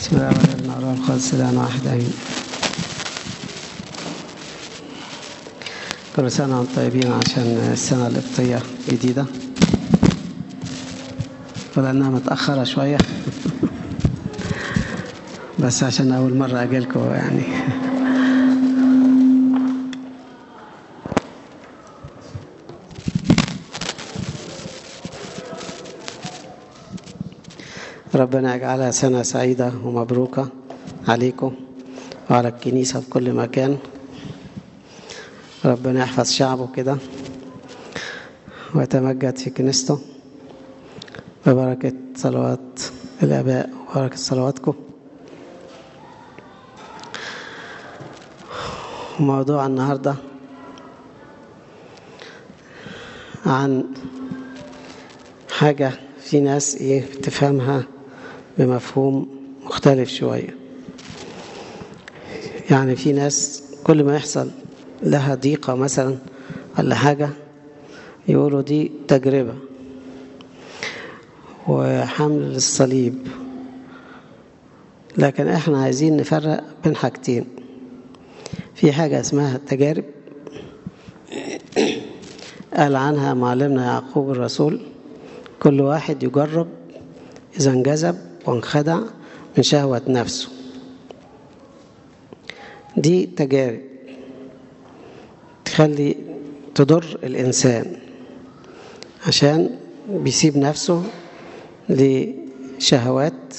بسم الله والابن والروح القدس الان واحد امين كل سنة وانتم طيبين عشان السنة القبطية جديدة ولأنها متأخرة شوية بس عشان أول مرة أجيلكم يعني ربنا يجعلها سنة سعيدة ومبروكة عليكم وعلى الكنيسة في كل مكان ربنا يحفظ شعبه كده ويتمجد في كنيسته ببركة صلوات الآباء وبركة صلواتكم موضوع النهاردة عن حاجة في ناس إيه تفهمها بمفهوم مختلف شوية يعني في ناس كل ما يحصل لها ضيقة مثلا ولا حاجة يقولوا دي تجربة وحمل الصليب لكن احنا عايزين نفرق بين حاجتين في حاجة اسمها التجارب قال عنها معلمنا يعقوب الرسول كل واحد يجرب إذا انجذب وانخدع من شهوة نفسه دي تجارب تخلي تضر الإنسان عشان بيسيب نفسه لشهوات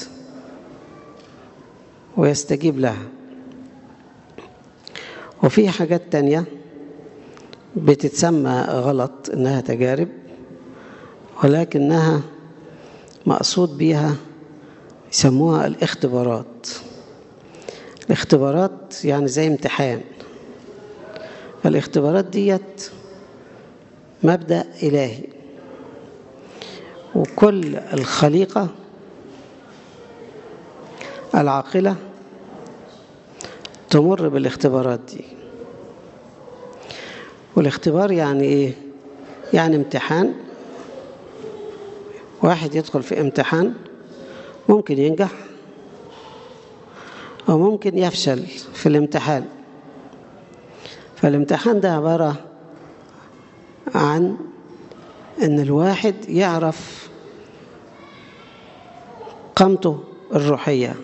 ويستجيب لها وفي حاجات تانية بتتسمى غلط إنها تجارب ولكنها مقصود بيها يسموها الاختبارات الاختبارات يعني زي امتحان فالاختبارات ديت مبدأ إلهي وكل الخليقة العاقلة تمر بالاختبارات دي والاختبار يعني ايه يعني امتحان واحد يدخل في امتحان ممكن ينجح أو ممكن يفشل في الامتحان فالامتحان ده عبارة عن أن الواحد يعرف قامته الروحية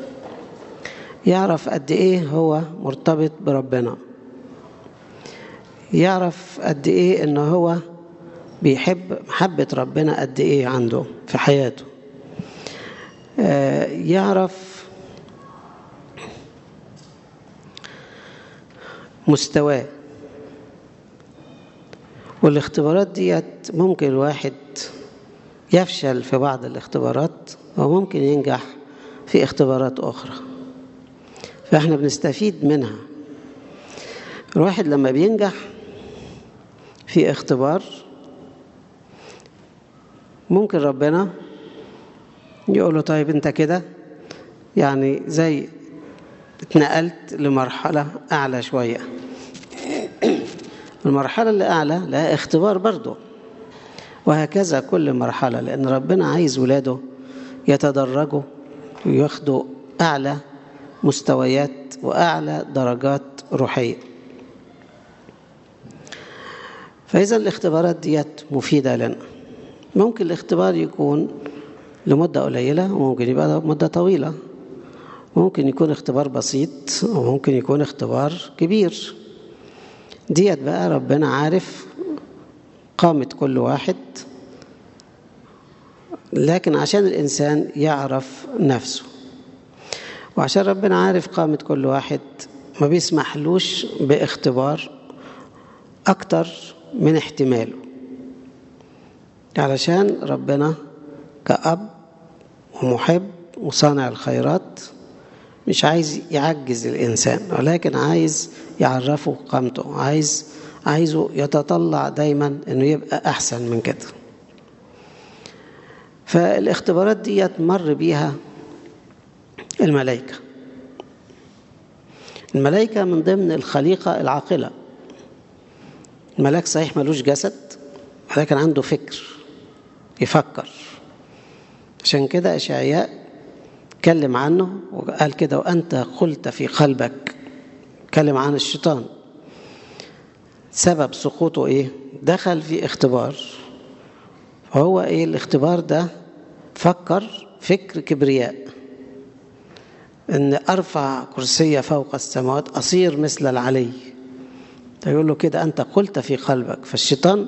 يعرف قد إيه هو مرتبط بربنا يعرف قد إيه أنه هو بيحب محبة ربنا قد إيه عنده في حياته يعرف مستواه والاختبارات ديت ممكن الواحد يفشل في بعض الاختبارات وممكن ينجح في اختبارات أخرى فإحنا بنستفيد منها الواحد لما بينجح في اختبار ممكن ربنا يقول له طيب انت كده يعني زي اتنقلت لمرحلة أعلى شوية المرحلة اللي أعلى لها اختبار برضه وهكذا كل مرحلة لأن ربنا عايز ولاده يتدرجوا وياخدوا أعلى مستويات وأعلى درجات روحية فإذا الاختبارات ديت مفيدة لنا ممكن الاختبار يكون لمدة قليلة وممكن يبقى مدة طويلة ممكن يكون اختبار بسيط وممكن يكون اختبار كبير ديت بقى ربنا عارف قامة كل واحد لكن عشان الإنسان يعرف نفسه وعشان ربنا عارف قامة كل واحد ما بيسمحلوش باختبار أكتر من احتماله علشان ربنا كأب ومحب وصانع الخيرات مش عايز يعجز الإنسان ولكن عايز يعرفه قامته عايز عايزه يتطلع دايما انه يبقى احسن من كده فالاختبارات ديت مر بيها الملائكة الملائكة من ضمن الخليقة العاقلة الملاك صحيح ملوش جسد ولكن عنده فكر يفكر عشان كده إشعياء اتكلم عنه وقال كده وأنت قلت في قلبك اتكلم عن الشيطان سبب سقوطه ايه دخل في اختبار فهو ايه الاختبار ده فكر فكر كبرياء ان ارفع كرسي فوق السماوات اصير مثل العلي يقول له كده انت قلت في قلبك فالشيطان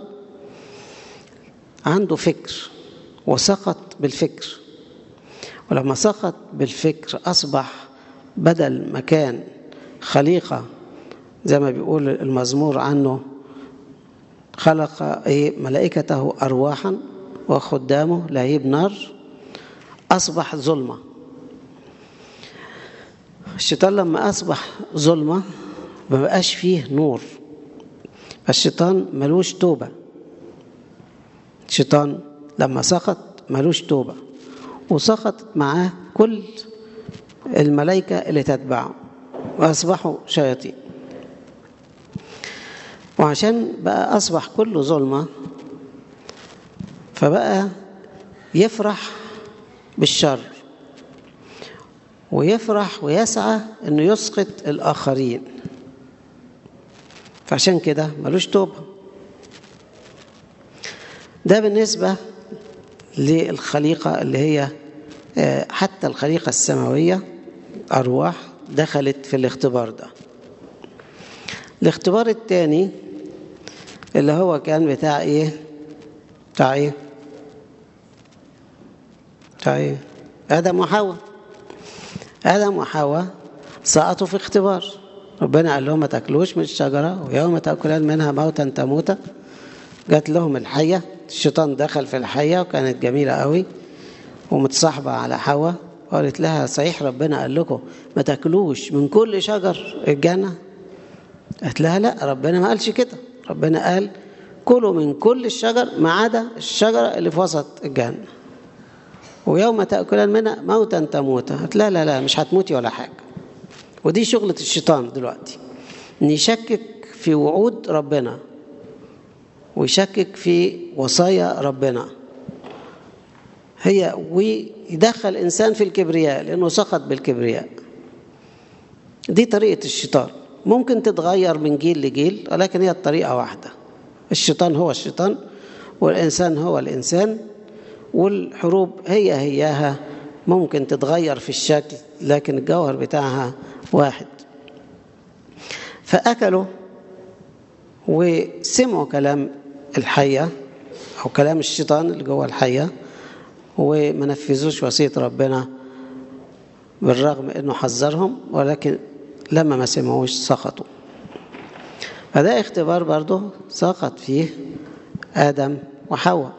عنده فكر وسقط بالفكر ولما سقط بالفكر اصبح بدل مكان خليقه زي ما بيقول المزمور عنه خلق ايه ملائكته ارواحا وخدامه لهيب نار اصبح ظلمه الشيطان لما اصبح ظلمه ما بقاش فيه نور فالشيطان ملوش توبه الشيطان لما سقط ملوش توبه وسقطت معاه كل الملائكه اللي تتبعه واصبحوا شياطين وعشان بقى أصبح كله ظلمة فبقى يفرح بالشر ويفرح ويسعى انه يسقط الاخرين فعشان كده ملوش توبه ده بالنسبه للخليقه اللي هي حتى الخليقه السماويه ارواح دخلت في الاختبار ده الاختبار الثاني اللي هو كان بتاع ايه بتاع ايه بتاع ايه ادم وحواء ادم وحواء سقطوا في اختبار ربنا قال لهم ما تاكلوش من الشجره ويوم تاكلان منها موتا تموتا جات لهم الحيه الشيطان دخل في الحيه وكانت جميله قوي ومتصاحبه على حواء وقالت لها صحيح ربنا قال لكم ما تاكلوش من كل شجر الجنه قالت لها لا ربنا ما قالش كده ربنا قال كلوا من كل الشجر ما عدا الشجرة اللي في وسط الجنة ويوم تأكلان منها موتا تموتا قالت لا لا لا مش هتموتي ولا حاجة ودي شغلة الشيطان دلوقتي ان يشكك في وعود ربنا ويشكك في وصايا ربنا هي ويدخل الإنسان في الكبرياء لأنه سقط بالكبرياء دي طريقة الشيطان ممكن تتغير من جيل لجيل ولكن هي الطريقة واحدة الشيطان هو الشيطان والإنسان هو الإنسان والحروب هي هياها ممكن تتغير في الشكل لكن الجوهر بتاعها واحد فأكلوا وسمعوا كلام الحية أو كلام الشيطان اللي جوه الحية وما نفذوش وصية ربنا بالرغم انه حذرهم ولكن لما ما سمعوش سقطوا فده اختبار برضه سقط فيه آدم وحواء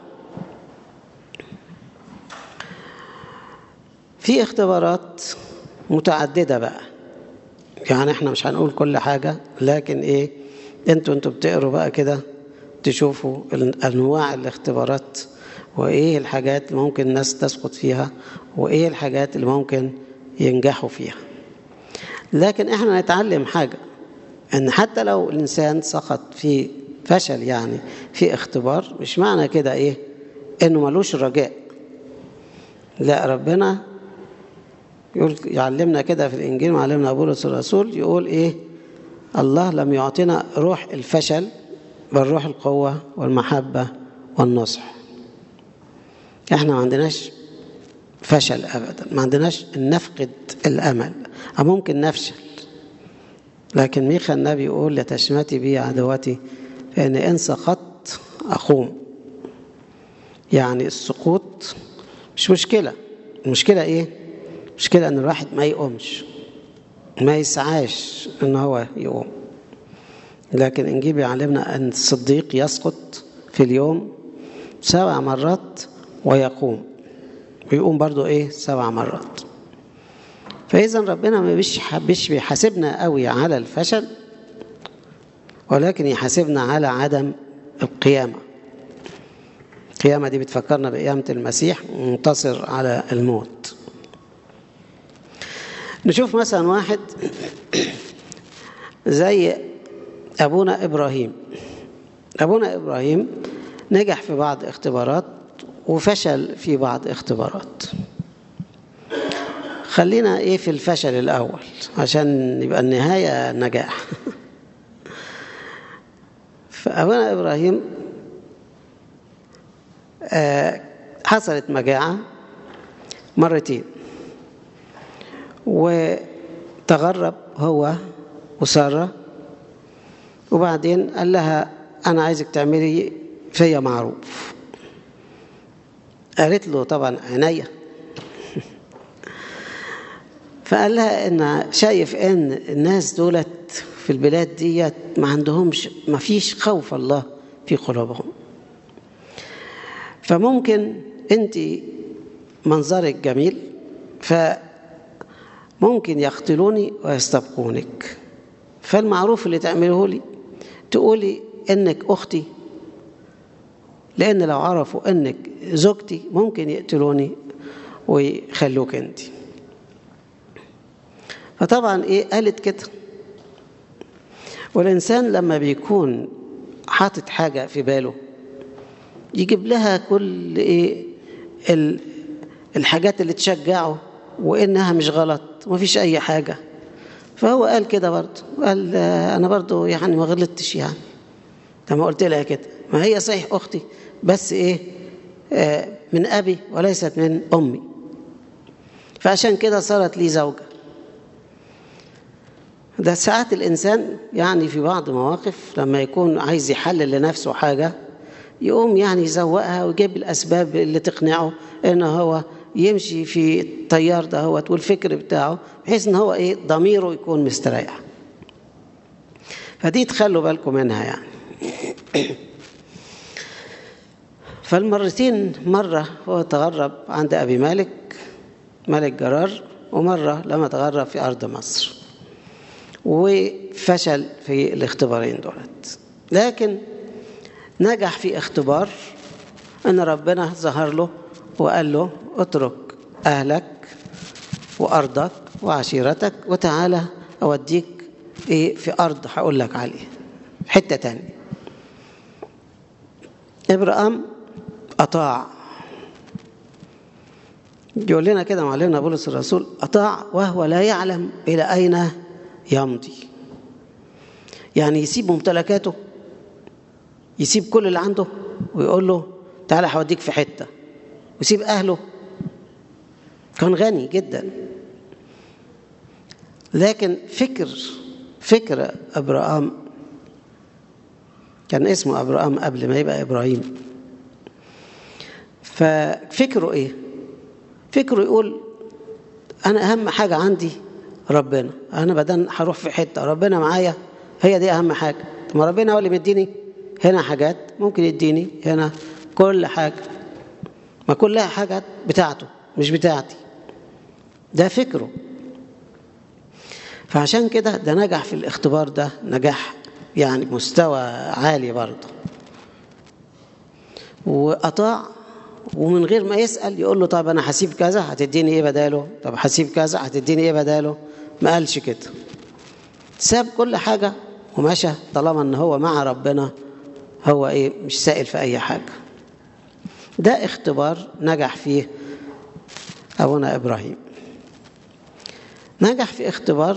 في اختبارات متعددة بقى يعني احنا مش هنقول كل حاجة لكن ايه انتوا انتوا بتقروا بقى كده تشوفوا انواع الاختبارات وايه الحاجات اللي ممكن الناس تسقط فيها وايه الحاجات اللي ممكن ينجحوا فيها لكن احنا نتعلم حاجة ان حتى لو الانسان سقط في فشل يعني في اختبار مش معنى كده ايه انه ملوش رجاء لا ربنا يقول يعلمنا كده في الانجيل معلمنا بولس الرسول يقول ايه الله لم يعطينا روح الفشل بل روح القوة والمحبة والنصح احنا ما عندناش فشل ابدا ما عندناش نفقد الامل او ممكن نفشل لكن ميخا النبي يقول لتشمتي بي عدوتي فان ان سقطت اقوم يعني السقوط مش مشكله المشكله ايه المشكله ان الواحد ما يقومش ما يسعاش ان هو يقوم لكن انجيل بيعلمنا ان الصديق يسقط في اليوم سبع مرات ويقوم ويقوم برضو ايه سبع مرات فاذا ربنا ما بيش مش بيحاسبنا قوي على الفشل ولكن يحاسبنا على عدم القيامه القيامه دي بتفكرنا بقيامه المسيح منتصر على الموت نشوف مثلا واحد زي ابونا ابراهيم ابونا ابراهيم نجح في بعض اختبارات وفشل في بعض اختبارات خلينا ايه في الفشل الاول عشان يبقى النهايه نجاح فابونا ابراهيم آه حصلت مجاعه مرتين وتغرب هو وساره وبعدين قال لها انا عايزك تعملي فيا معروف قالت له طبعا عينيا فقال لها ان شايف ان الناس دولت في البلاد ديت ما عندهمش ما فيش خوف الله في قلوبهم فممكن انت منظرك جميل فممكن يقتلوني ويستبقونك فالمعروف اللي تعمله لي تقولي انك اختي لان لو عرفوا انك زوجتي ممكن يقتلوني ويخلوك انت فطبعا ايه قالت كده والانسان لما بيكون حاطط حاجه في باله يجيب لها كل ايه الحاجات اللي تشجعه وانها مش غلط ومفيش اي حاجه فهو قال كده برضه قال انا برضه يعني ما غلطتش يعني لما قلت لها كده ما هي صحيح اختي بس ايه آه من ابي وليست من امي فعشان كده صارت لي زوجه ده ساعات الانسان يعني في بعض مواقف لما يكون عايز يحلل لنفسه حاجه يقوم يعني يزوقها ويجيب الاسباب اللي تقنعه ان هو يمشي في التيار دهوت والفكر بتاعه بحيث ان هو ايه ضميره يكون مستريح فدي تخلوا بالكم منها يعني فالمرتين مرة هو تغرب عند أبي مالك ملك جرار ومرة لما تغرب في أرض مصر وفشل في الاختبارين دولت لكن نجح في اختبار أن ربنا ظهر له وقال له اترك أهلك وأرضك وعشيرتك وتعالى أوديك إيه في أرض هقول لك عليه حتة تانية إبراهيم أطاع يقول لنا كده معلمنا بولس الرسول أطاع وهو لا يعلم إلى أين يمضي يعني يسيب ممتلكاته يسيب كل اللي عنده ويقول له تعالى هوديك في حتة ويسيب أهله كان غني جدا لكن فكر فكر أبراهام كان اسمه أبراهام قبل ما يبقى إبراهيم ففكره إيه فكره يقول أنا أهم حاجة عندي ربنا أنا بدل هروح في حتة ربنا معايا هي دي أهم حاجة ما ربنا هو اللي مديني هنا حاجات ممكن يديني هنا كل حاجة ما كلها حاجات بتاعته مش بتاعتي ده فكره فعشان كده ده نجح في الاختبار ده نجاح يعني مستوى عالي برضه وأطاع ومن غير ما يسأل يقول له طب أنا هسيب كذا هتديني إيه بداله طب هسيب كذا هتديني إيه بداله ما قالش كده ساب كل حاجة ومشى طالما ان هو مع ربنا هو ايه مش سائل في اي حاجة ده اختبار نجح فيه ابونا ابراهيم نجح في اختبار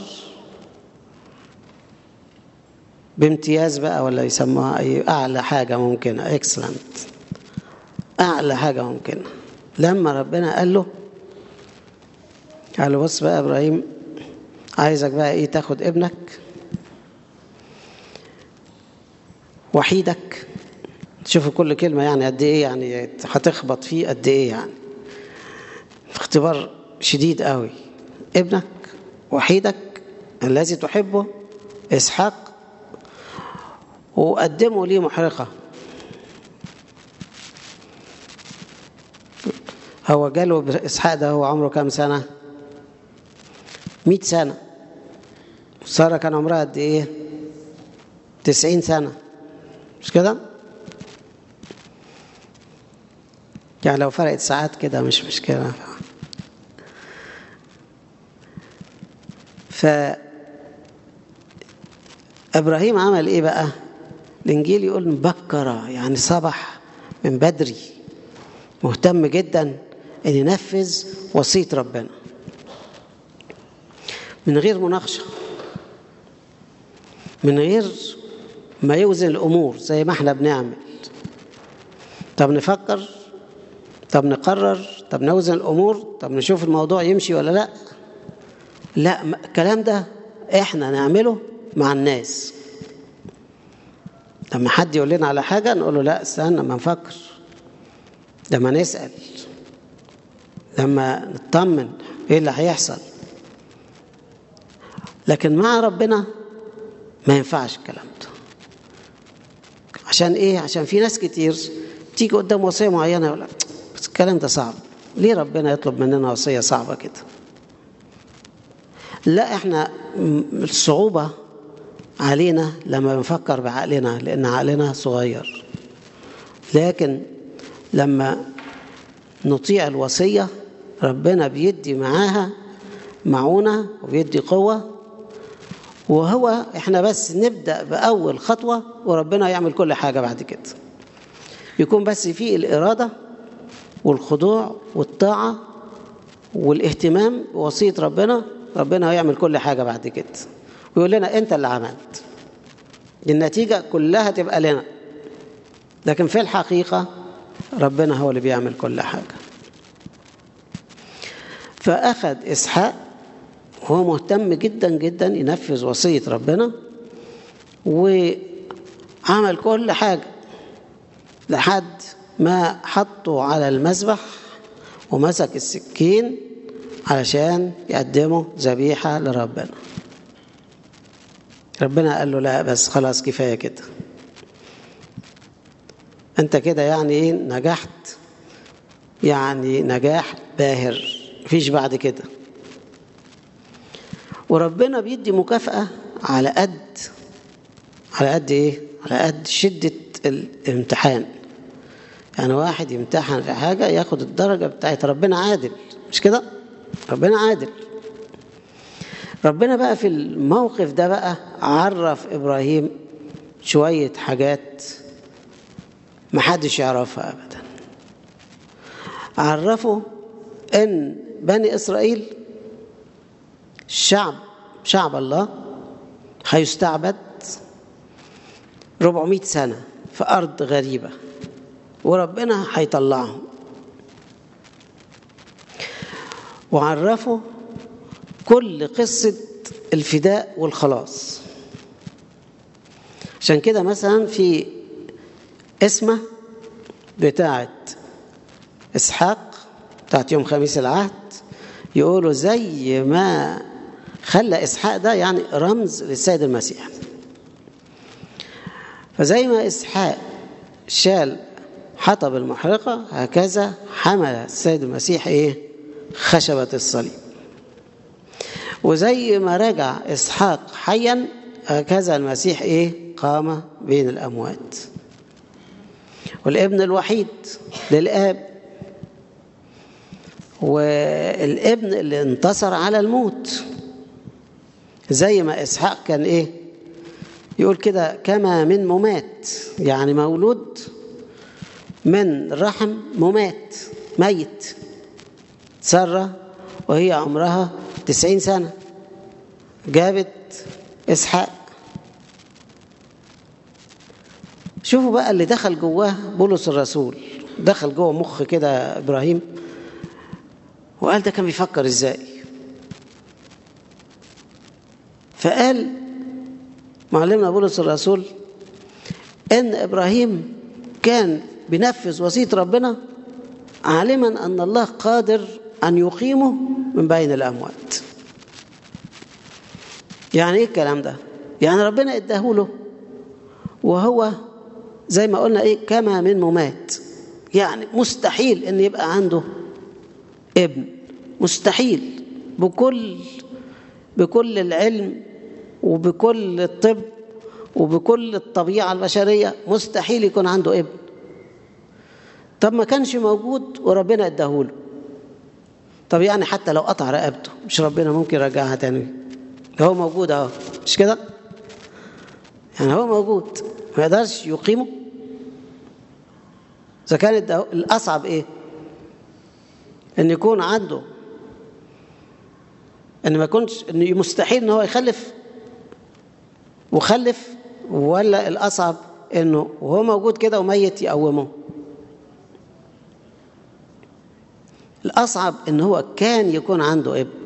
بامتياز بقى ولا يسموها اي اعلى حاجة ممكنة اكسلنت اعلى حاجة ممكنة لما ربنا قال له قال له بص بقى ابراهيم عايزك بقى ايه تاخد ابنك وحيدك شوفوا كل كلمة يعني قد ايه يعني هتخبط فيه قد ايه يعني اختبار شديد قوي ابنك وحيدك الذي تحبه اسحاق وقدمه لي محرقة هو جاله اسحاق ده هو عمره كام سنة مئة سنة سارة كان عمرها قد ايه تسعين سنة مش كده يعني لو فرقت ساعات كده مش مشكلة ف إبراهيم عمل إيه بقى الإنجيل يقول مبكرة يعني صبح من بدري مهتم جدا أن ينفذ وصية ربنا من غير مناقشة من غير ما يوزن الأمور زي ما احنا بنعمل طب نفكر طب نقرر طب نوزن الأمور طب نشوف الموضوع يمشي ولا لا لا الكلام ده احنا نعمله مع الناس لما حد يقول لنا على حاجة نقول له لا استنى ما نفكر لما نسأل لما نطمن ايه اللي هيحصل لكن مع ربنا ما ينفعش الكلام ده عشان ايه عشان في ناس كتير تيجي قدام وصيه معينه يقول بس الكلام ده صعب ليه ربنا يطلب مننا وصيه صعبه كده لا احنا الصعوبه علينا لما بنفكر بعقلنا لان عقلنا صغير لكن لما نطيع الوصيه ربنا بيدي معاها معونه وبيدي قوه وهو احنا بس نبدا باول خطوه وربنا يعمل كل حاجه بعد كده يكون بس في الاراده والخضوع والطاعه والاهتمام بوصيه ربنا ربنا هيعمل كل حاجه بعد كده ويقول لنا انت اللي عملت النتيجه كلها تبقى لنا لكن في الحقيقه ربنا هو اللي بيعمل كل حاجه فاخذ اسحاق هو مهتم جدا جدا ينفذ وصية ربنا وعمل كل حاجة لحد ما حطه على المذبح ومسك السكين علشان يقدمه ذبيحة لربنا ربنا قال له لا بس خلاص كفاية كده انت كده يعني ايه نجحت يعني نجاح باهر مفيش بعد كده وربنا بيدي مكافأة على قد على قد ايه؟ على قد شدة الامتحان يعني واحد يمتحن في حاجة ياخد الدرجة بتاعت ربنا عادل مش كده؟ ربنا عادل ربنا بقى في الموقف ده بقى عرف إبراهيم شوية حاجات محدش يعرفها أبدا عرفه إن بني إسرائيل الشعب شعب الله هيستعبد 400 سنة في أرض غريبة وربنا هيطلعهم وعرفوا كل قصة الفداء والخلاص عشان كده مثلا في اسمه بتاعت إسحاق بتاعت يوم خميس العهد يقولوا زي ما خلى إسحاق ده يعني رمز للسيد المسيح فزي ما إسحاق شال حطب المحرقة هكذا حمل السيد المسيح إيه خشبة الصليب وزي ما رجع إسحاق حيا هكذا المسيح إيه قام بين الأموات والابن الوحيد للآب والابن اللي انتصر على الموت زي ما إسحاق كان إيه يقول كده كما من ممات يعني مولود من رحم ممات ميت سارة وهي عمرها تسعين سنة جابت إسحاق شوفوا بقى اللي دخل جواه بولس الرسول دخل جوه مخ كده إبراهيم وقال ده كان بيفكر إزاي فقال معلمنا بولس الرسول ان ابراهيم كان بينفذ وصيه ربنا عالما ان الله قادر ان يقيمه من بين الاموات يعني ايه الكلام ده يعني ربنا اداه له وهو زي ما قلنا ايه كما من ممات يعني مستحيل ان يبقى عنده ابن مستحيل بكل بكل العلم وبكل الطب وبكل الطبيعة البشرية مستحيل يكون عنده ابن طب ما كانش موجود وربنا اداهوله طب يعني حتى لو قطع رقبته مش ربنا ممكن يرجعها تاني هو موجود اهو مش كده يعني هو موجود ما يقدرش يقيمه اذا كانت الاصعب ايه ان يكون عنده ان ما يكونش ان مستحيل ان هو يخلف وخلف ولا الاصعب انه وهو موجود كده وميت يقومه الاصعب ان هو كان يكون عنده ابن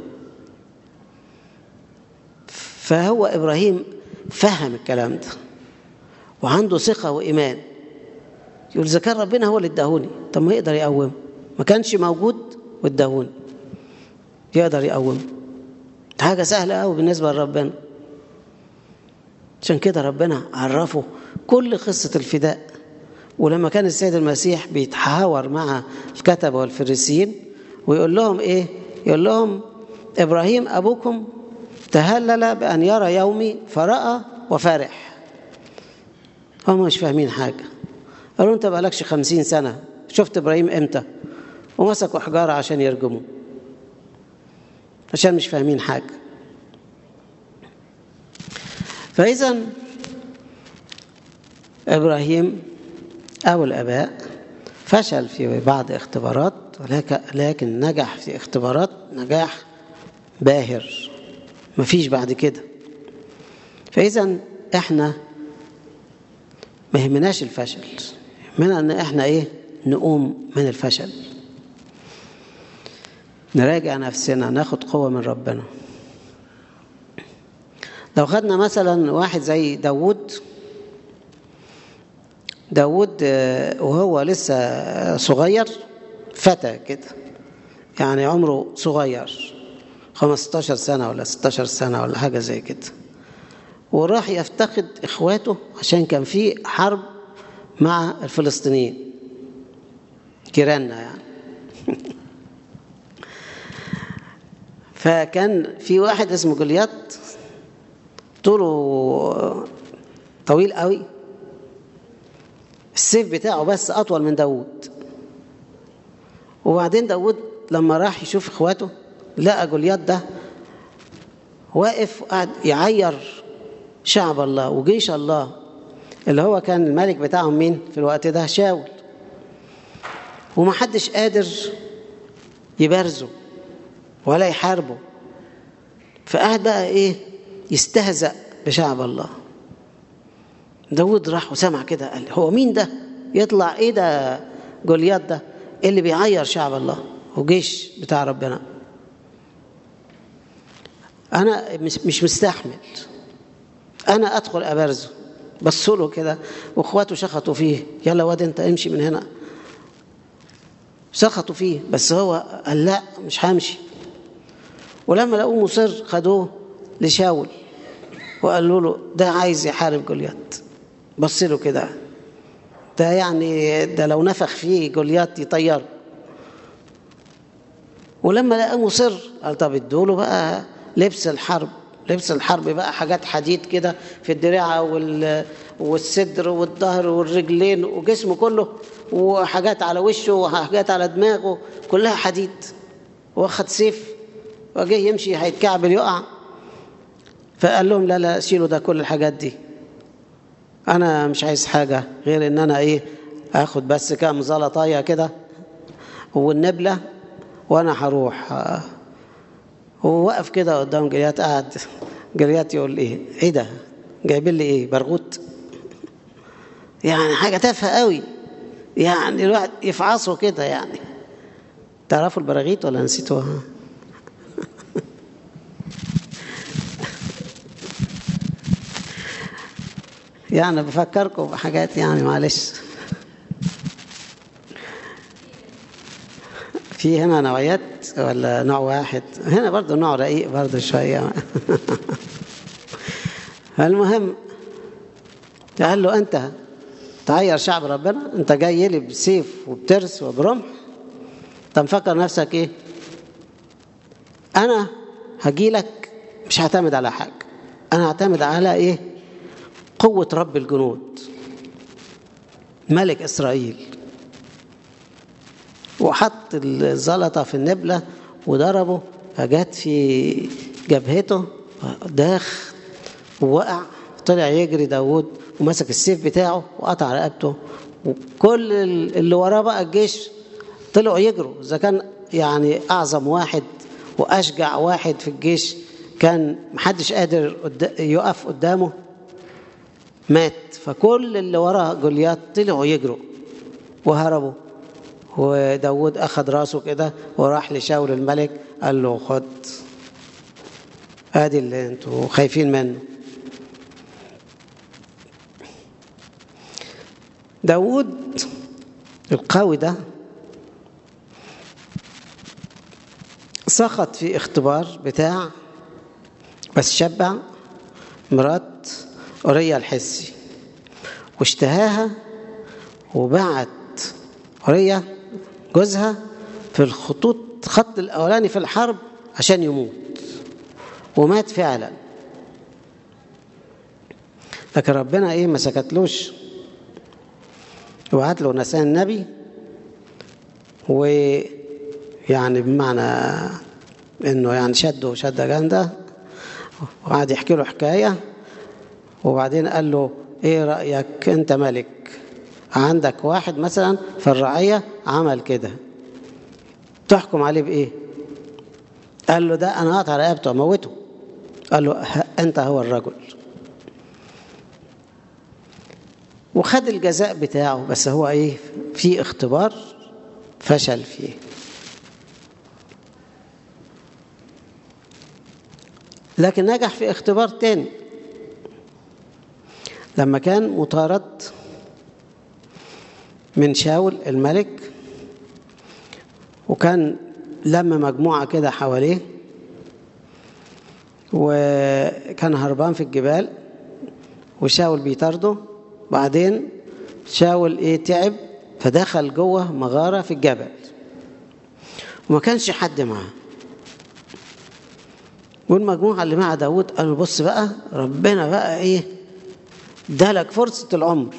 فهو ابراهيم فهم الكلام ده وعنده ثقه وايمان يقول اذا كان ربنا هو اللي اداهوني طب ما يقدر يقوم ما كانش موجود واداهوني يقدر يقوم حاجه سهله قوي بالنسبه لربنا عشان كده ربنا عرفه كل قصه الفداء ولما كان السيد المسيح بيتحاور مع الكتبه والفريسيين ويقول لهم ايه يقول لهم ابراهيم ابوكم تهلل بان يرى يومي فراى وفرح هم مش فاهمين حاجه قالوا انت بقالكش خمسين سنه شفت ابراهيم امتى ومسكوا حجاره عشان يرجموا عشان مش فاهمين حاجه فاذا ابراهيم أو الآباء فشل في بعض اختبارات لكن نجح في اختبارات نجاح باهر مفيش بعد كده فإذا احنا ما يهمناش الفشل يهمنا ان احنا ايه نقوم من الفشل نراجع نفسنا ناخد قوة من ربنا لو خدنا مثلا واحد زي داود داود وهو لسه صغير فتى كده يعني عمره صغير 15 سنة ولا 16 سنة ولا حاجة زي كده وراح يفتقد إخواته عشان كان في حرب مع الفلسطينيين جيراننا يعني فكان في واحد اسمه جوليات طوله طويل قوي السيف بتاعه بس أطول من داود وبعدين داود لما راح يشوف إخواته لقى جوليات ده واقف قاعد يعير شعب الله وجيش الله اللي هو كان الملك بتاعهم مين في الوقت ده شاول ومحدش قادر يبارزه ولا يحاربه فقعد بقى ايه يستهزأ بشعب الله داود راح وسمع كده قال هو مين ده يطلع ايه ده جوليات ده اللي بيعير شعب الله وجيش بتاع ربنا انا مش مش مستحمل انا ادخل ابارزه بصوا له كده واخواته شخطوا فيه يلا واد انت امشي من هنا سخطوا فيه بس هو قال لا مش همشي ولما لقوه مصر خدوه لشاول وقالوا له ده عايز يحارب جوليات بص له كده ده يعني ده لو نفخ فيه جوليات يطير ولما لقاه مصر قال طب ادوا له بقى لبس الحرب لبس الحرب بقى حاجات حديد كده في الدراع وال والصدر والظهر والرجلين وجسمه كله وحاجات على وشه وحاجات على دماغه كلها حديد واخد سيف وجه يمشي هيتكعبل يقع فقال لهم لا لا شيلوا ده كل الحاجات دي انا مش عايز حاجه غير ان انا ايه اخد بس كام زلطايه كده والنبله وانا هروح هو وقف كده قدام جريات قعد جريات يقول ايه ايه ده جايبين لي ايه برغوت يعني حاجه تافهه قوي يعني الواحد يفعصه كده يعني تعرفوا البراغيث ولا نسيتوها يعني بفكركم بحاجات يعني معلش في هنا نوعيات ولا نوع واحد هنا برضه نوع رقيق برضه شوية المهم قال له أنت تعير شعب ربنا أنت جاي لي بسيف وبترس وبرمح أنت مفكر نفسك إيه أنا هجي لك مش هعتمد على حاجة أنا هعتمد على إيه قوة رب الجنود ملك إسرائيل وحط الزلطة في النبلة وضربه فجت في جبهته داخ ووقع طلع يجري داود ومسك السيف بتاعه وقطع رقبته وكل اللي وراه بقى الجيش طلعوا يجروا إذا كان يعني أعظم واحد وأشجع واحد في الجيش كان محدش قادر يقف قدامه مات فكل اللي وراه جوليات طلعوا يجروا وهربوا وداود أخذ راسه كده وراح لشاول الملك قال له خد ادي اللي انتوا خايفين منه داود القوي ده سقط في اختبار بتاع بس شبع مرات أوريا الحسي واشتهاها وبعت أوريا جوزها في الخطوط خط الأولاني في الحرب عشان يموت ومات فعلا لكن ربنا ايه ما سكتلوش وبعت له نسان النبي ويعني بمعنى انه يعني شده شده جامده وقعد يحكي له حكايه وبعدين قال له ايه رايك انت ملك عندك واحد مثلا في الرعيه عمل كده تحكم عليه بايه قال له ده انا هقطع رقبته اموته قال له انت هو الرجل وخد الجزاء بتاعه بس هو ايه في اختبار فشل فيه لكن نجح في اختبار تاني لما كان مطارد من شاول الملك وكان لما مجموعة كده حواليه وكان هربان في الجبال وشاول بيطارده بعدين شاول ايه تعب فدخل جوه مغارة في الجبل وما كانش حد معاه والمجموعة اللي مع داود قالوا بص بقى ربنا بقى ايه ادالك فرصة العمر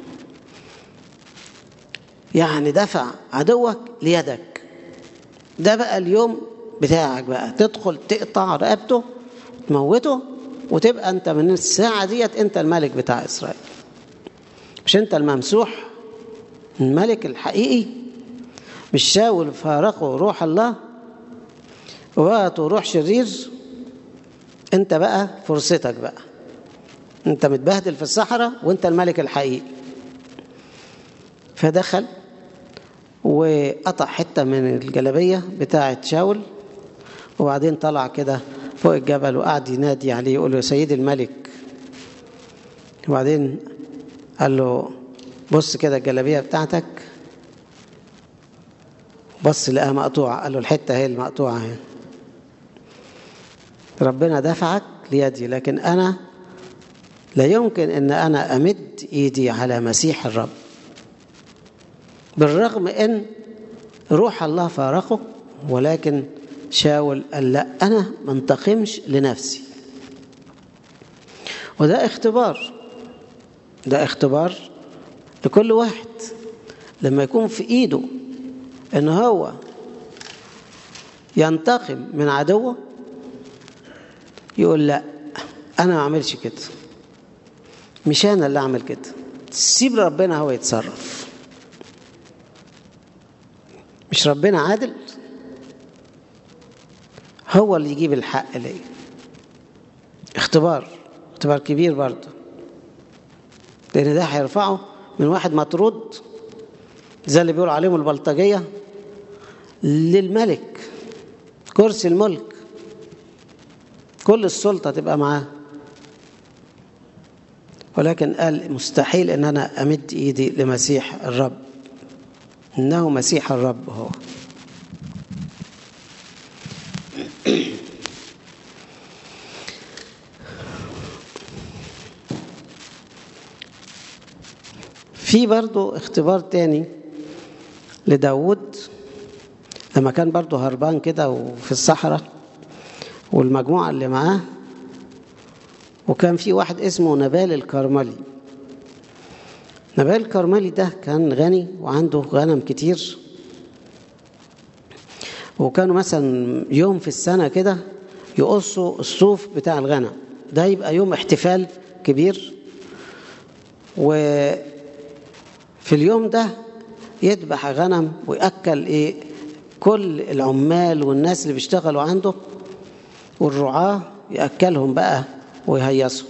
يعني دفع عدوك ليدك ده بقى اليوم بتاعك بقى تدخل تقطع رقبته تموته وتبقى انت من الساعة ديت انت الملك بتاع اسرائيل مش انت الممسوح الملك الحقيقي مش شاول فارقه روح الله وبقته روح شرير انت بقى فرصتك بقى انت متبهدل في الصحراء وانت الملك الحقيقي فدخل وقطع حتة من الجلبية بتاعة شاول وبعدين طلع كده فوق الجبل وقعد ينادي عليه يقول له سيدي الملك وبعدين قال له بص كده الجلابيه بتاعتك بص لقاها مقطوعه قال له الحته هي المقطوعه هي ربنا دفعك ليدي لكن انا لا يمكن ان انا امد ايدي على مسيح الرب بالرغم ان روح الله فارقه ولكن شاول قال لا انا ما انتقمش لنفسي وده اختبار ده اختبار لكل واحد لما يكون في ايده ان هو ينتقم من عدوه يقول لا انا ما اعملش كده مش انا اللي اعمل كده سيب ربنا هو يتصرف مش ربنا عادل هو اللي يجيب الحق ليا اختبار اختبار كبير برضه لان ده هيرفعه من واحد مطرود زي اللي بيقولوا عليهم البلطجيه للملك كرسي الملك كل السلطه تبقى معاه ولكن قال مستحيل ان انا امد ايدي لمسيح الرب انه مسيح الرب هو في برضو اختبار تاني لداود لما كان برضو هربان كده وفي الصحراء والمجموعة اللي معاه وكان في واحد اسمه نبال الكرملي نبال الكرملي ده كان غني وعنده غنم كتير وكانوا مثلا يوم في السنة كده يقصوا الصوف بتاع الغنم ده يبقى يوم احتفال كبير وفي اليوم ده يذبح غنم ويأكل ايه كل العمال والناس اللي بيشتغلوا عنده والرعاة يأكلهم بقى ويهيصوا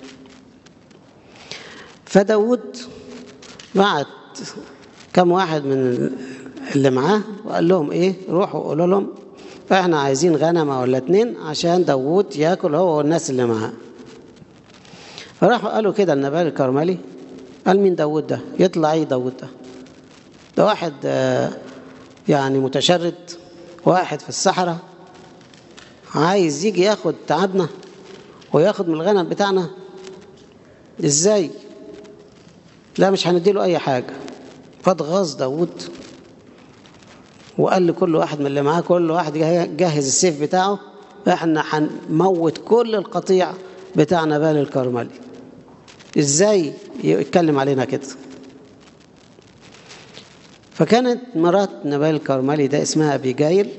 فداود بعت كم واحد من اللي معاه وقال لهم ايه روحوا قولوا لهم احنا عايزين غنمه ولا اتنين عشان داوود ياكل هو والناس اللي معاه فراحوا قالوا كده النبال الكرملي قال مين داوود ده يطلع ايه داوود ده ده واحد يعني متشرد واحد في الصحراء عايز يجي ياخد تعبنا وياخد من الغنم بتاعنا ازاي لا مش هنديله اي حاجه فاتغاظ داوود وقال لكل واحد من اللي معاه كل واحد جهز السيف بتاعه احنا هنموت كل القطيع بتاع نبال الكرملي ازاي يتكلم علينا كده فكانت مرات نبال الكرملي ده اسمها أبيجايل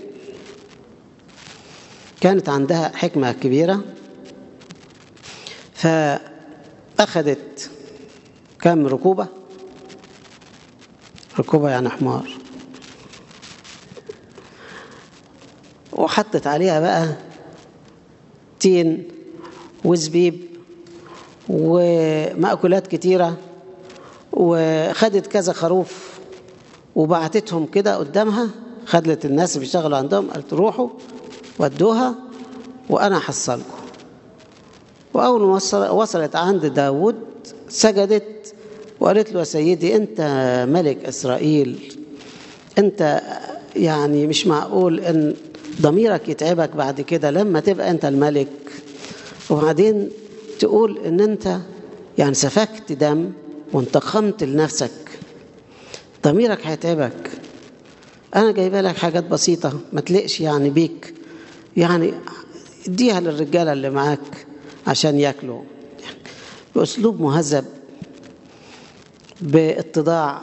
كانت عندها حكمة كبيرة فأخذت كم ركوبة ركوبة يعني حمار وحطت عليها بقى تين وزبيب ومأكولات كتيرة وخدت كذا خروف وبعتتهم كده قدامها خدت الناس اللي بيشتغلوا عندهم قالت روحوا ودوها وأنا أحصلكم وأول ما وصلت عند داود سجدت وقالت له يا سيدي أنت ملك إسرائيل أنت يعني مش معقول أن ضميرك يتعبك بعد كده لما تبقى أنت الملك وبعدين تقول أن أنت يعني سفكت دم وانتقمت لنفسك ضميرك هيتعبك أنا جايبه لك حاجات بسيطة ما تلقش يعني بيك يعني اديها للرجالة اللي معاك عشان ياكلوا بأسلوب مهذب باتضاع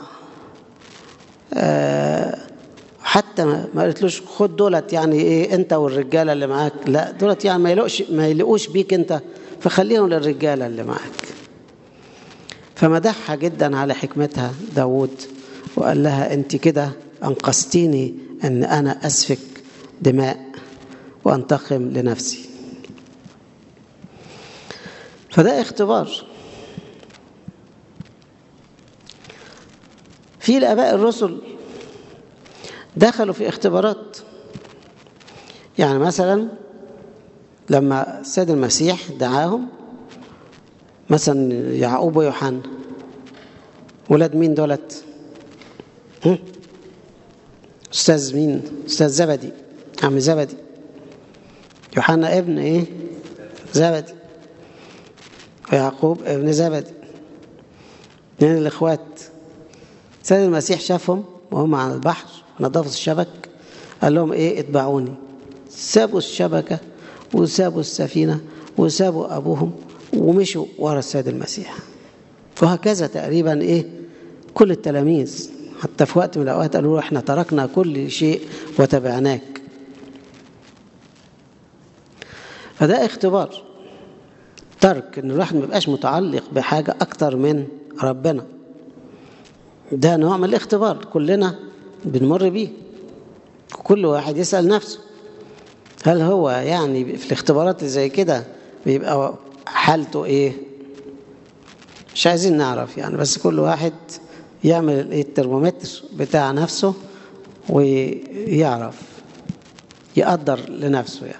أه حتى ما قالتلوش خد دولت يعني ايه انت والرجاله اللي معاك لا دولت يعني ما يلقوش ما يلقوش بيك انت فخليهم للرجاله اللي معاك فمدحها جدا على حكمتها داود وقال لها انت كده انقذتيني ان انا اسفك دماء وانتقم لنفسي فده اختبار في الاباء الرسل دخلوا في اختبارات يعني مثلا لما السيد المسيح دعاهم مثلا يعقوب ويوحنا ولاد مين دولت استاذ مين استاذ زبدي عم زبدي يوحنا ابن ايه زبدي ويعقوب ابن زبدي اثنين الاخوات السيد المسيح شافهم وهم على البحر نظافة الشبك قال لهم ايه اتبعوني سابوا الشبكة وسابوا السفينة وسابوا أبوهم ومشوا ورا السيد المسيح وهكذا تقريبا ايه كل التلاميذ حتى في وقت من الأوقات قالوا له احنا تركنا كل شيء وتبعناك فده اختبار ترك ان الواحد ما يبقاش متعلق بحاجة أكتر من ربنا ده نوع من الاختبار كلنا بنمر بيه كل واحد يسأل نفسه هل هو يعني في الاختبارات اللي زي كده بيبقى حالته ايه مش عايزين نعرف يعني بس كل واحد يعمل الترمومتر بتاع نفسه ويعرف يقدر لنفسه يعني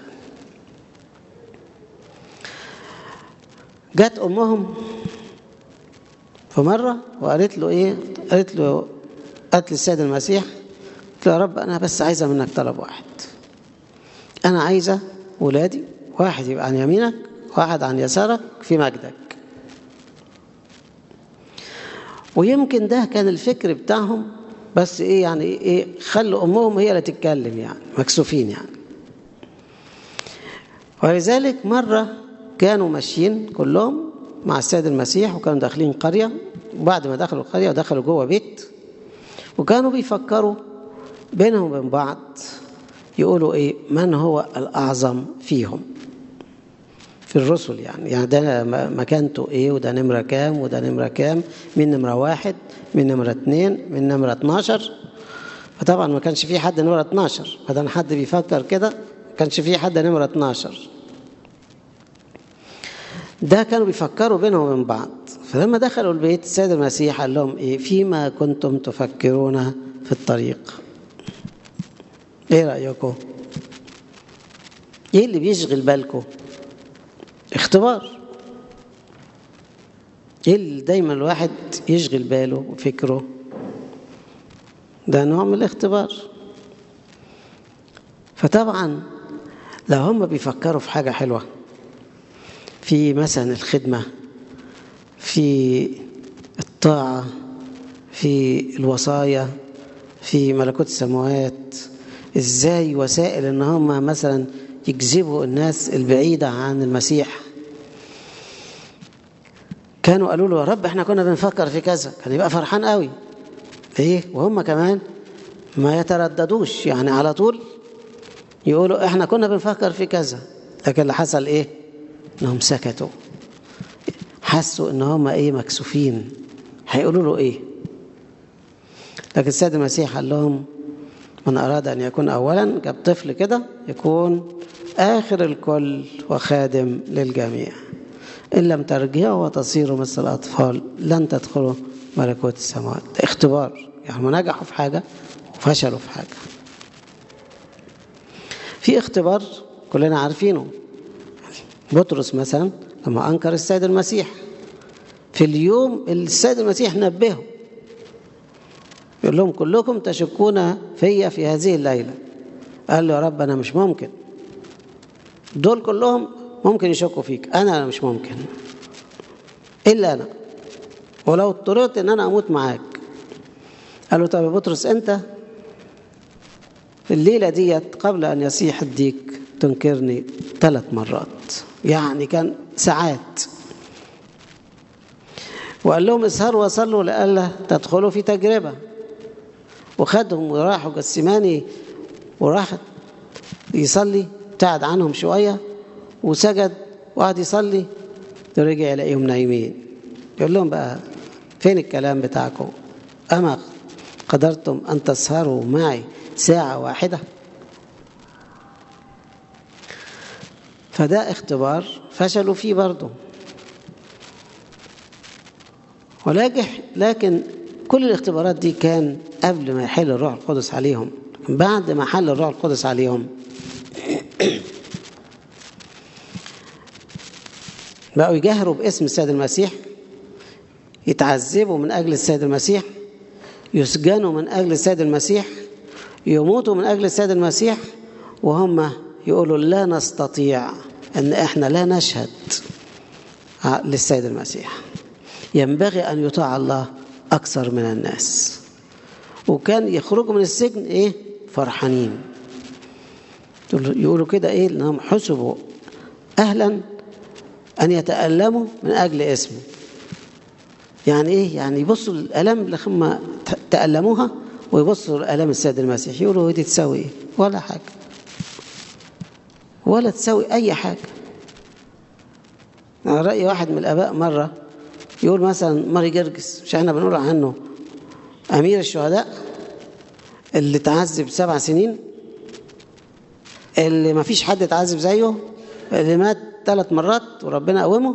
جت امهم في مره وقالت له ايه قالت له قالت للسيد المسيح قلت له يا رب انا بس عايزه منك طلب واحد انا عايزه ولادي واحد يبقى عن يمينك واحد عن يسارك في مجدك ويمكن ده كان الفكر بتاعهم بس ايه يعني ايه خلوا امهم هي اللي تتكلم يعني مكسوفين يعني ولذلك مره كانوا ماشيين كلهم مع السيد المسيح وكانوا داخلين قريه وبعد ما دخلوا القريه ودخلوا جوه بيت وكانوا بيفكروا بينهم وبين بعض يقولوا ايه من هو الاعظم فيهم في الرسل يعني يعني ده مكانته ايه وده نمرة كام وده نمرة كام من نمرة واحد من نمرة اتنين من نمرة اتناشر فطبعا ما كانش في حد نمرة 12 فده حد بيفكر كده ما كانش في حد نمرة 12 ده كانوا بيفكروا بينهم وبين بعض فلما دخلوا البيت السيد المسيح قال لهم ايه فيما كنتم تفكرون في الطريق ايه رأيكم ايه اللي بيشغل بالكم اختبار ايه اللي دايما الواحد يشغل باله وفكره ده نوع من الاختبار فطبعا لو هم بيفكروا في حاجة حلوة في مثلا الخدمة في الطاعة في الوصايا في ملكوت السماوات ازاي وسائل ان هم مثلا يجذبوا الناس البعيدة عن المسيح كانوا قالوا له يا رب احنا كنا بنفكر في كذا كان يبقى فرحان قوي ايه وهم كمان ما يترددوش يعني على طول يقولوا احنا كنا بنفكر في كذا لكن اللي حصل ايه انهم سكتوا حسوا ان هم ايه مكسوفين هيقولوا له ايه لكن السيد المسيح قال لهم من اراد ان يكون اولا جاب طفل كده يكون اخر الكل وخادم للجميع ان لم ترجعوا وتصيروا مثل الاطفال لن تدخلوا ملكوت السماوات ده اختبار يعني نجحوا في حاجه وفشلوا في حاجه في اختبار كلنا عارفينه بطرس مثلا لما أنكر السيد المسيح في اليوم اللي السيد المسيح نبهه يقول لهم كلكم تشكون فيا في هذه الليلة قال له يا رب أنا مش ممكن دول كلهم ممكن يشكوا فيك أنا مش ممكن إلا أنا ولو اضطررت إن أنا أموت معاك قال له طب يا بطرس أنت في الليلة ديت قبل أن يصيح الديك تنكرني ثلاث مرات يعني كان ساعات وقال لهم اسهروا وصلوا لئلا تدخلوا في تجربة وخدهم وراحوا جسماني وراح يصلي ابتعد عنهم شوية وسجد وقعد يصلي ورجع يلاقيهم نايمين يقول لهم بقى فين الكلام بتاعكم أما قدرتم أن تسهروا معي ساعة واحدة فده اختبار فشلوا فيه برضه ولكن لكن كل الاختبارات دي كان قبل ما يحل الروح القدس عليهم بعد ما حل الروح القدس عليهم بقوا يجاهروا باسم السيد المسيح يتعذبوا من أجل السيد المسيح يسجنوا من أجل السيد المسيح يموتوا من أجل السيد المسيح وهم يقولوا لا نستطيع أن إحنا لا نشهد للسيد المسيح ينبغي أن يطاع الله أكثر من الناس وكان يخرجوا من السجن إيه فرحانين يقولوا كده إيه لأنهم حسبوا أهلا أن يتألموا من أجل اسمه يعني إيه يعني يبصوا الألم اللي هم تألموها ويبصوا لآلام السيد المسيح يقولوا دي تساوي إيه ولا حاجة ولا تساوي أي حاجة أنا رأي واحد من الآباء مرة يقول مثلا ماري جرجس مش احنا بنقول عنه أمير الشهداء اللي تعذب سبع سنين اللي ما فيش حد اتعذب زيه اللي مات ثلاث مرات وربنا قومه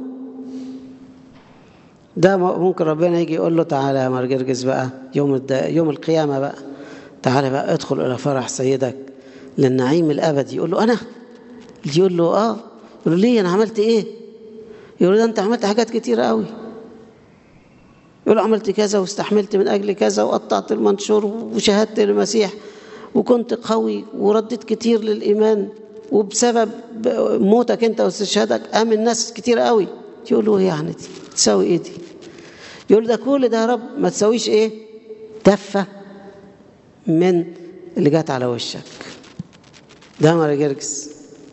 ده ممكن ربنا يجي يقول له تعالى يا مار جرجس بقى يوم يوم القيامة بقى تعالى بقى ادخل إلى فرح سيدك للنعيم الأبدي يقول له أنا يقول له آه يقول له ليه أنا عملت إيه يقول له ده أنت عملت حاجات كتيرة قوي يقول له عملت كذا واستحملت من أجل كذا وقطعت المنشور وشهدت للمسيح وكنت قوي ورديت كتير للإيمان وبسبب موتك أنت واستشهادك آمن ناس كتير قوي يقول له يعني دي تساوي إيه دي يقول ده كل ده يا رب ما تساويش إيه تفة من اللي جات على وشك ده مر جرجس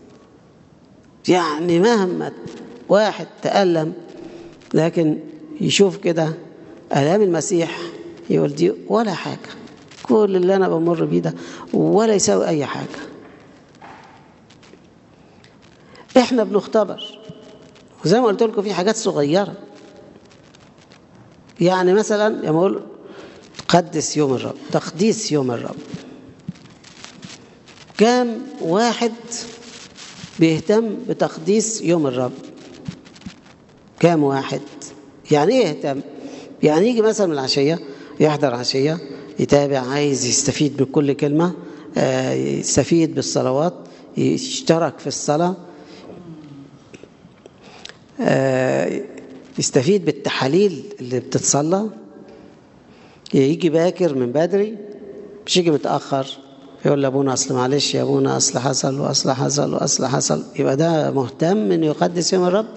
يعني مهما واحد تألم لكن يشوف كده آلام المسيح يقول دي ولا حاجة كل اللي أنا بمر بيه ده ولا يساوي أي حاجة إحنا بنختبر وزي ما قلت لكم في حاجات صغيرة يعني مثلا لما أقول قدس يوم الرب تقديس يوم الرب كام واحد بيهتم بتقديس يوم الرب كام واحد يعني ايه يهتم يعني يجي مثلا من العشية يحضر عشية يتابع عايز يستفيد بكل كلمة يستفيد بالصلوات يشترك في الصلاة يستفيد بالتحاليل اللي بتتصلى يجي باكر من بدري مش يجي متأخر يقول لابونا اصل معلش يا ابونا اصل حصل واصل حصل واصل حصل يبقى ده مهتم انه يقدس يوم الرب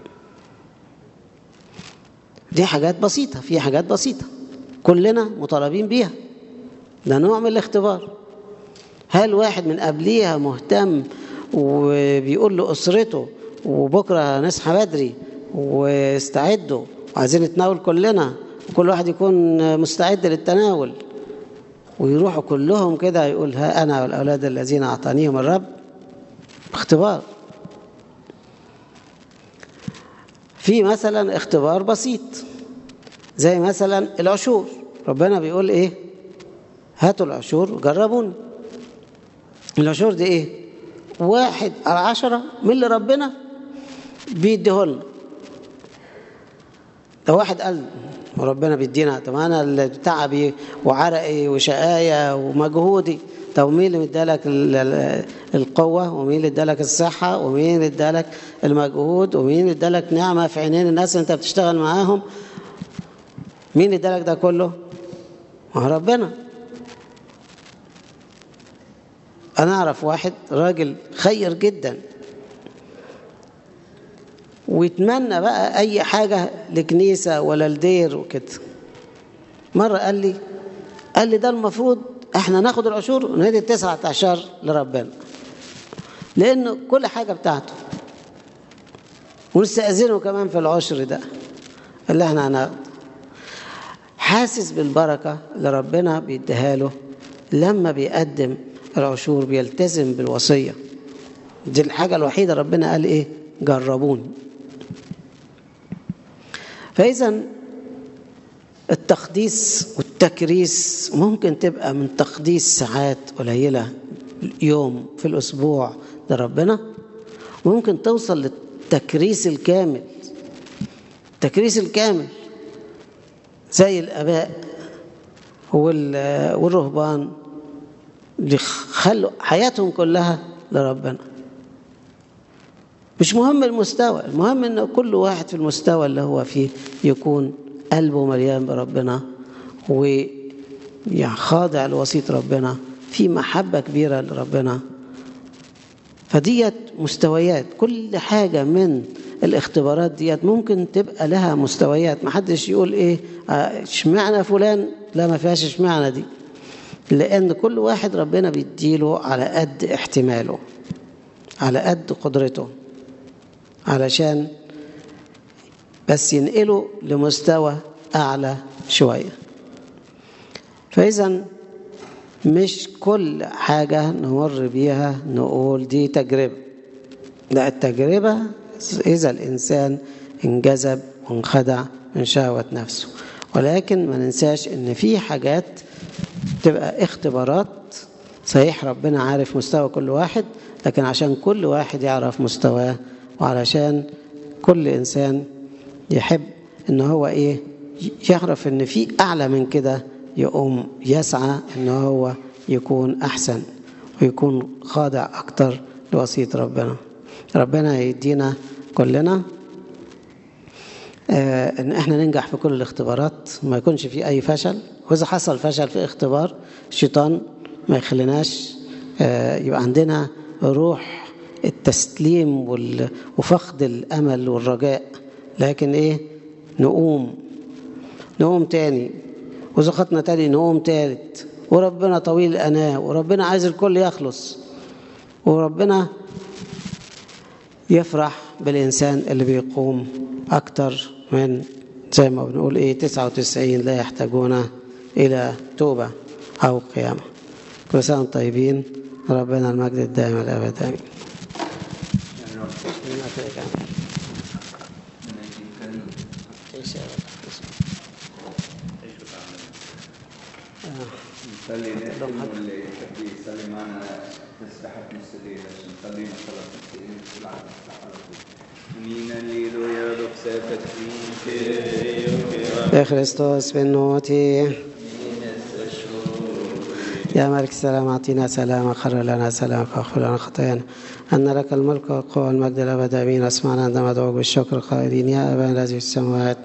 دي حاجات بسيطة في حاجات بسيطة كلنا مطالبين بيها ده نوع من الاختبار هل واحد من قبليها مهتم وبيقول لأسرته وبكرة نصحى بدري واستعدوا وعايزين نتناول كلنا وكل واحد يكون مستعد للتناول ويروحوا كلهم كده يقول ها أنا والأولاد الذين أعطانيهم الرب اختبار في مثلا اختبار بسيط زي مثلا العشور ربنا بيقول ايه هاتوا العشور وجربوني العشور دي ايه واحد على عشرة من اللي ربنا بيديهولنا ده واحد قال وربنا بيدينا طب انا اللي تعبي وعرقي وشقايا ومجهودي طب مين اللي ادالك القوة ومين اللي ادالك الصحة ومين اللي ادالك المجهود ومين اللي ادالك نعمة في عينين الناس اللي انت بتشتغل معاهم مين اللي ادالك ده كله ما ربنا انا اعرف واحد راجل خير جدا ويتمنى بقى اي حاجة لكنيسة ولا لدير وكده مرة قال لي قال لي ده المفروض احنا ناخد العشور وندي التسعة عشر لربنا لأن كل حاجة بتاعته ونستأذنه كمان في العشر ده اللي احنا هناخده حاسس بالبركة اللي ربنا بيديها له لما بيقدم العشور بيلتزم بالوصية دي الحاجة الوحيدة ربنا قال ايه جربوني فإذا التقديس والتكريس ممكن تبقى من تقديس ساعات قليلة يوم في الأسبوع لربنا وممكن توصل للتكريس الكامل التكريس الكامل زي الآباء والرهبان اللي خلوا حياتهم كلها لربنا مش مهم المستوى المهم ان كل واحد في المستوى اللي هو فيه يكون قلبه مليان بربنا وخاضع لوسيط ربنا في محبة كبيرة لربنا فديت مستويات كل حاجة من الاختبارات ديت ممكن تبقى لها مستويات محدش يقول ايه اشمعنى فلان لا ما فيهاش اشمعنى دي لان كل واحد ربنا بيديله على قد احتماله على قد قدرته علشان بس ينقله لمستوى أعلى شوية فإذا مش كل حاجة نمر بيها نقول دي تجربة لا التجربة إذا الإنسان انجذب وانخدع من شهوة نفسه ولكن ما ننساش إن في حاجات تبقى اختبارات صحيح ربنا عارف مستوى كل واحد لكن عشان كل واحد يعرف مستواه وعلشان كل إنسان يحب إن هو إيه يعرف إن في أعلى من كده يقوم يسعى إن هو يكون أحسن ويكون خاضع أكتر لوسيط ربنا ربنا يدينا كلنا آه إن إحنا ننجح في كل الاختبارات ما يكونش في أي فشل وإذا حصل فشل في اختبار الشيطان ما يخليناش آه يبقى عندنا روح التسليم وفقد الأمل والرجاء لكن إيه نقوم نقوم تاني وزخطنا تاني نقوم تالت وربنا طويل الأناة وربنا عايز الكل يخلص وربنا يفرح بالإنسان اللي بيقوم أكتر من زي ما بنقول إيه 99 لا يحتاجون إلى توبة أو قيامة كل سنة طيبين ربنا المجد الدائم الأبد آمين Ja. نصلي نختم واللي يحب يصلي معنا تسبحة نص الليل عشان نصلي خلاص نص الليل بسرعة نفتح على طول. من الليل يا رب سافتين يا خريستوس بالنوتي يا ملك السلام أعطينا سلامك خر لنا سلامك واغفر لنا خطايانا أن لك الملك والقوة والمجد الأبد آمين أسمعنا عندما ندعوك بالشكر قائلين يا أبانا الذي في السماوات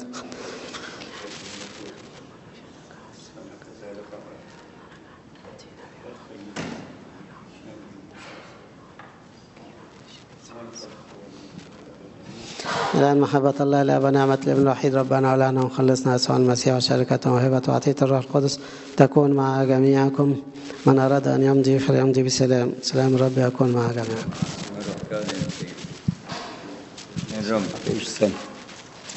الآن محبة الله الآب ونعمة الابن الوحيد ربنا ولنا وخلصنا يسوع المسيح وشركة وهبة وعطية الروح القدس تكون مع جميعكم من أراد أن يمضي فليمضي بسلام سلام الرب يكون مع جميعكم الرب يعطيك. الرب يسلمك